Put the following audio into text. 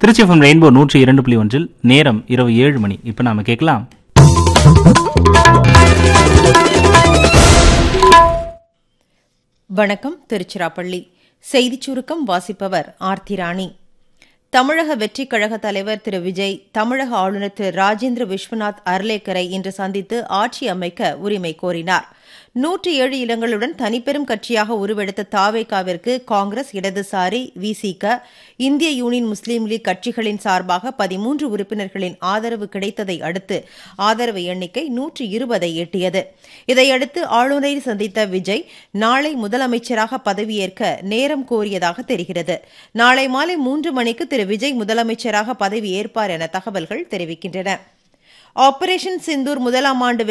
Trichy FM rainbow நூற்றி இரண்டு புள்ளி ஒன்றில் நேரம் இரவு ஏழு மணி இப்போ நாம கேட்கலாம் வணக்கம் திருச்சிராப்பள்ளி செய்திச் சுருக்கம் வாசிப்பவர் ஆர்த்தி ராணி தமிழக வெற்றிக் கழக தலைவர் திரு விஜய் தமிழக ஆளுநர் திரு ராஜேந்திர விஸ்வநாத் அர்லேக்கரை இன்று சந்தித்து ஆட்சி அமைக்க உரிமை கோரினார் நூற்றி ஏழு இடங்களுடன் தனிப்பெரும் கட்சியாக உருவெடுத்த தாவேகாவிற்கு காங்கிரஸ் இடதுசாரி விசிக இந்திய யூனியன் முஸ்லீம் லீக் கட்சிகளின் சார்பாக பதிமூன்று உறுப்பினர்களின் ஆதரவு கிடைத்ததை அடுத்து ஆதரவு எண்ணிக்கை நூற்றி இருபதை எட்டியது இதையடுத்து ஆளுநரை சந்தித்த விஜய் நாளை முதலமைச்சராக பதவியேற்க நேரம் கோரியதாக தெரிகிறது நாளை மாலை மூன்று மணிக்கு திரு விஜய் முதலமைச்சராக பதவியேற்பார் என தகவல்கள் தெரிவிக்கின்றன ஆபரேஷன் சிந்தூர் முதலாம் ஆண்டு